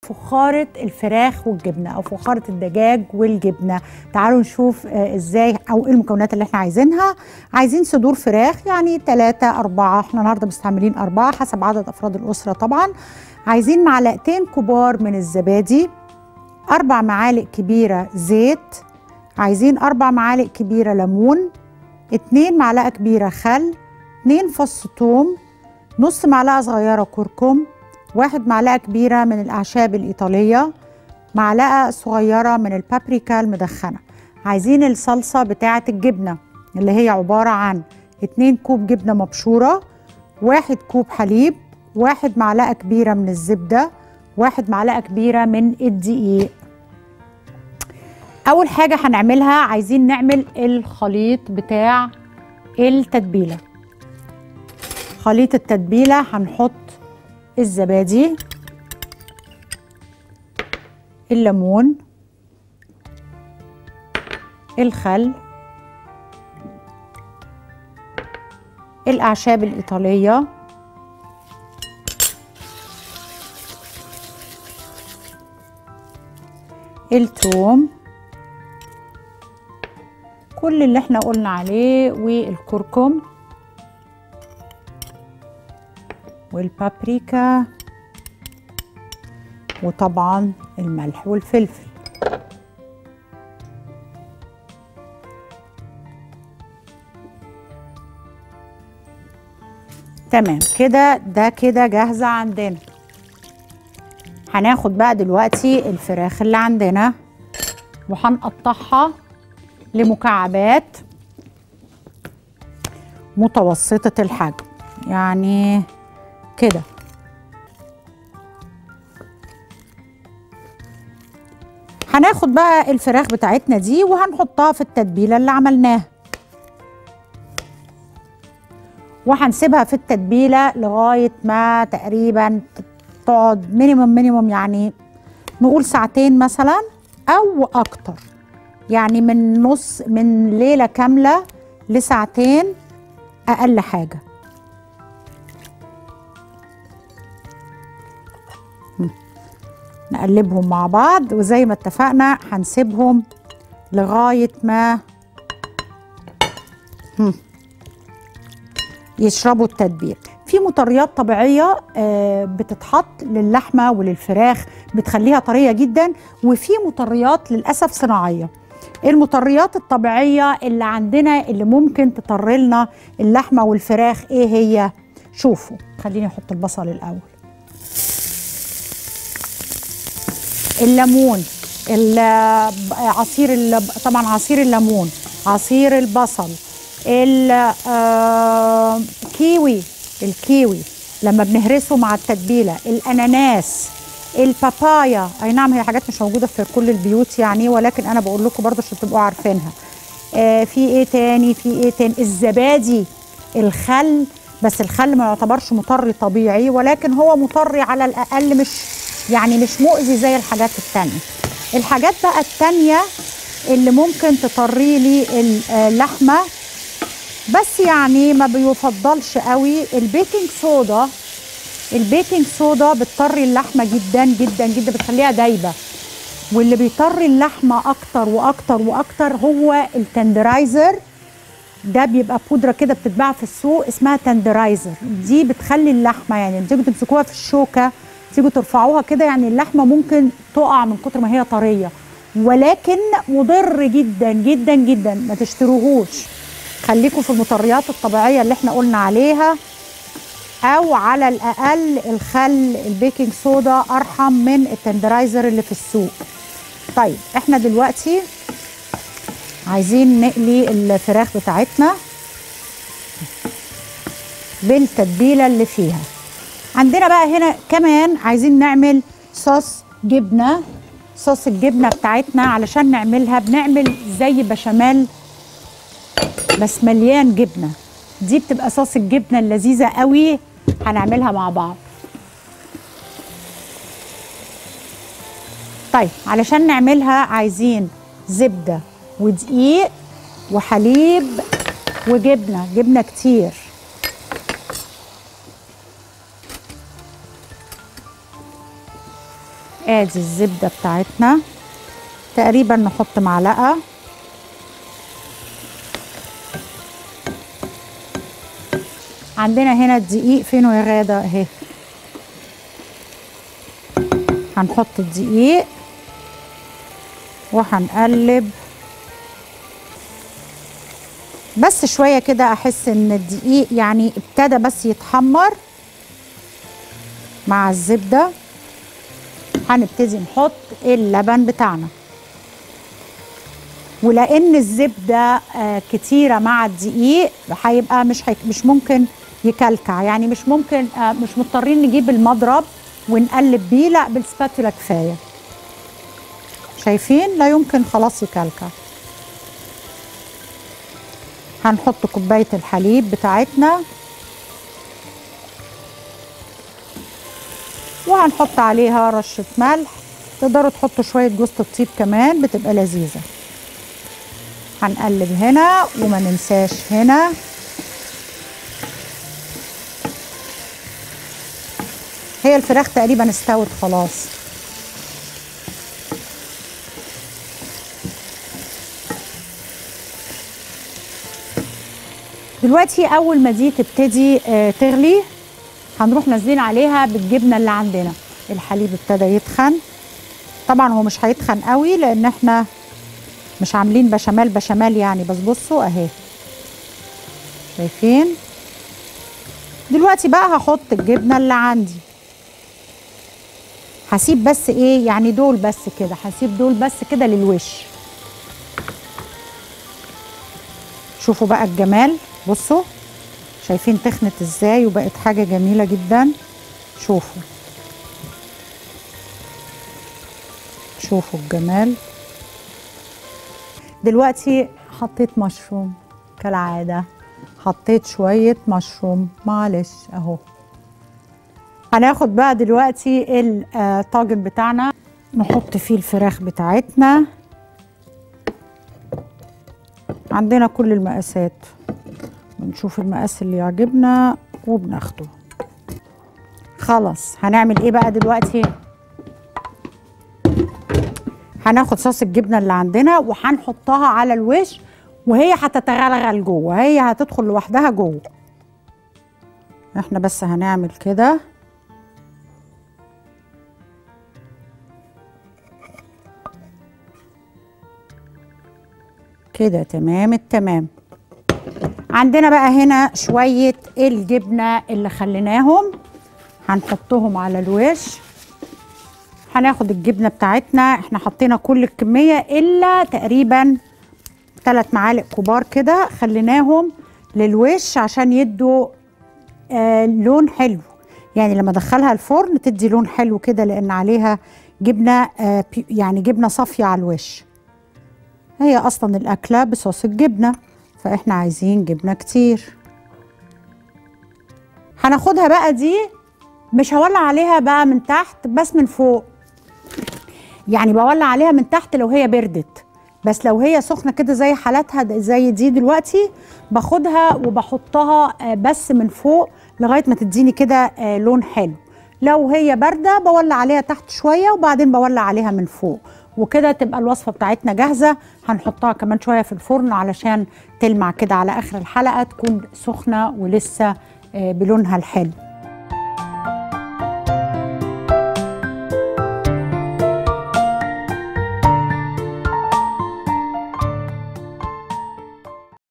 فخاره الفراخ والجبنه او فخاره الدجاج والجبنه تعالوا نشوف آه ازاي او ايه المكونات اللي احنا عايزينها عايزين صدور فراخ يعني 3 4 احنا النهارده مستعملين أربعة حسب عدد افراد الاسره طبعا عايزين معلقتين كبار من الزبادي أربع معالق كبيرة زيت عايزين أربع معالق كبيرة ليمون اتنين معلقة كبيرة خل اتنين فص ثوم نص معلقة صغيرة كركم واحد معلقة كبيرة من الأعشاب الإيطالية معلقة صغيرة من البابريكا المدخنة عايزين الصلصة بتاعة الجبنة اللي هي عبارة عن اتنين كوب جبنة مبشورة واحد كوب حليب واحد معلقة كبيرة من الزبدة واحد معلقة كبيرة من الدقيق أول حاجة هنعملها عايزين نعمل الخليط بتاع التتبيلة خليط التتبيلة هنحط الزبادي الليمون الخل الأعشاب الإيطالية الثوم كل اللي احنا قلنا عليه والكركم والبابريكا وطبعا الملح والفلفل تمام كده ده كده جاهزة عندنا هناخد بقى دلوقتي الفراخ اللي عندنا وهنقطعها لمكعبات متوسطة الحجم يعني كده هناخد بقى الفراخ بتاعتنا دي وهنحطها في التتبيلة اللي عملناها وهنسيبها في التتبيلة لغاية ما تقريبا تقعد مينيمم مينيمم يعني نقول ساعتين مثلا أو أكتر يعني من نص من ليلة كاملة لساعتين أقل حاجة نقلبهم مع بعض وزي ما اتفقنا هنسيبهم لغاية ما يشربوا التتبيل في مطريات طبيعية بتتحط للحمة وللفراخ بتخليها طرية جدا وفي مطريات للأسف صناعية المطريات الطبيعية اللي عندنا اللي ممكن تطر لنا اللحمة والفراخ ايه هي شوفوا خليني احط البصل الاول الليمون عصير طبعا عصير الليمون عصير البصل الكيوي الكيوي لما بنهرسه مع التتبيله الاناناس البابايا اي نعم هي حاجات مش موجوده في كل البيوت يعني ولكن انا بقول لكم برضه عشان تبقوا عارفينها آه في ايه تاني في ايه تاني الزبادي الخل بس الخل ما يعتبرش مطري طبيعي ولكن هو مطري على الاقل مش يعني مش مؤذي زي الحاجات التانية الحاجات بقى التانية اللي ممكن تطري لي اللحمه بس يعني ما بيفضلش قوي البيكنج صودا البيكنج صودا بتطري اللحمه جدا جدا جدا بتخليها دايبه واللي بيطري اللحمه اكتر واكتر واكتر هو التندرايزر ده بيبقى بودره كده بتتباع في السوق اسمها تندرايزر دي بتخلي اللحمه يعني تيجوا تمسكوها في الشوكه تيجوا ترفعوها كده يعني اللحمه ممكن تقع من كتر ما هي طريه ولكن مضر جدا جدا جدا ما تشتروهوش خليكم في المطريات الطبيعيه اللي احنا قلنا عليها او على الاقل الخل البيكنج صودا ارحم من التندرايزر اللي في السوق طيب احنا دلوقتي عايزين نقلي الفراخ بتاعتنا بالتتبيله اللي فيها عندنا بقى هنا كمان عايزين نعمل صوص جبنه صوص الجبنه بتاعتنا علشان نعملها بنعمل زي بشاميل بس مليان جبنه دي بتبقى صوص الجبنه اللذيذه قوي هنعملها مع بعض طيب علشان نعملها عايزين زبده ودقيق وحليب وجبنه جبنه كتير ادي الزبده بتاعتنا تقريبا نحط معلقه عندنا هنا الدقيق فينه يا غاده اهي هنحط الدقيق وهنقلب بس شويه كده احس ان الدقيق يعني ابتدى بس يتحمر مع الزبده هنبتدي نحط اللبن بتاعنا ولان الزبده آه كتيره مع الدقيق هيبقى مش هي مش ممكن يكلكع يعني مش ممكن آه مش مضطرين نجيب المضرب ونقلب بيه لا بالسباتولا كفايه شايفين لا يمكن خلاص يكلكع هنحط كوبايه الحليب بتاعتنا وهنحط عليها رشه ملح تقدروا تحطوا شويه جوز الطيب كمان بتبقى لذيذه هنقلب هنا وما ننساش هنا هي الفراخ تقريبا استوت خلاص دلوقتي اول ما دي تبتدي آه تغلي هنروح نازلين عليها بالجبنه اللي عندنا الحليب ابتدى يتخن طبعا هو مش هيتخن قوي لان احنا مش عاملين بشاميل بشاميل يعني بس بصوا اهي شايفين دلوقتي بقى هحط الجبنه اللي عندي هسيب بس ايه يعني دول بس كده هسيب دول بس كده للوش شوفوا بقى الجمال بصوا شايفين تخنت ازاي وبقت حاجه جميله جدا شوفوا شوفوا الجمال دلوقتي حطيت مشروم كالعاده حطيت شويه مشروم معلش اهو هناخد بقى دلوقتي الطاجن بتاعنا نحط فيه الفراخ بتاعتنا عندنا كل المقاسات بنشوف المقاس اللي يعجبنا وبناخده خلاص هنعمل ايه بقى دلوقتي هناخد صوص الجبنه اللي عندنا وهنحطها على الوش وهي هتتغلغل جوه هي هتدخل لوحدها جوه احنا بس هنعمل كده كده تمام التمام عندنا بقى هنا شوية الجبنة اللي خليناهم هنحطهم على الوش هناخد الجبنة بتاعتنا احنا حطينا كل الكمية الا تقريبا ثلاث معالق كبار كده خليناهم للوش عشان يدوا آه لون حلو يعني لما ادخلها الفرن تدي لون حلو كده لان عليها جبنة آه يعني جبنة صافية على الوش هي اصلا الاكله بصوص الجبنه فاحنا عايزين جبنه كتير هناخدها بقى دي مش هولع عليها بقى من تحت بس من فوق يعني بولع عليها من تحت لو هي بردت بس لو هي سخنه كده زي حالاتها زي دي دلوقتي باخدها وبحطها بس من فوق لغايه ما تديني كده لون حلو لو هي بارده بولع عليها تحت شويه وبعدين بولع عليها من فوق وكده تبقى الوصفه بتاعتنا جاهزه هنحطها كمان شويه في الفرن علشان تلمع كده على اخر الحلقه تكون سخنه ولسه بلونها الحلو